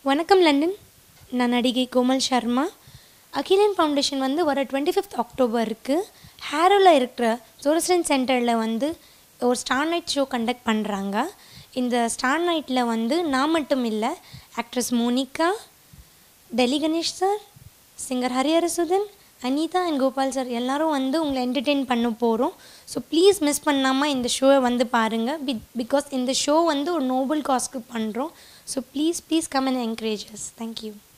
வணக்கம் லண்டன் நான் நடிகை கோமல் சர்மா அகிலன் ஃபவுண்டேஷன் வந்து வர டுவெண்ட்டி ஃபிஃப்த் அக்டோபருக்கு ஹேரோவில் இருக்கிற ஜோரஸ்டன் சென்டரில் வந்து ஒரு ஸ்டார் நைட் ஷோ கண்டக்ட் பண்ணுறாங்க இந்த ஸ்டார் நைட்டில் வந்து நான் மட்டும் இல்லை actress Monica Delhi Ganesh sir singer Hariharasudhan Anitha and Gopal sir எல்லாரும் வந்து உங்களை என்டர்டெயின் பண்ண போகிறோம் ஸோ ப்ளீஸ் மிஸ் பண்ணாமல் இந்த ஷோவை வந்து பாருங்கள் பி பிகாஸ் இந்த ஷோ வந்து ஒரு நோபல் காஸ்க்கு பண்ணுறோம் so please please come and encourages thank you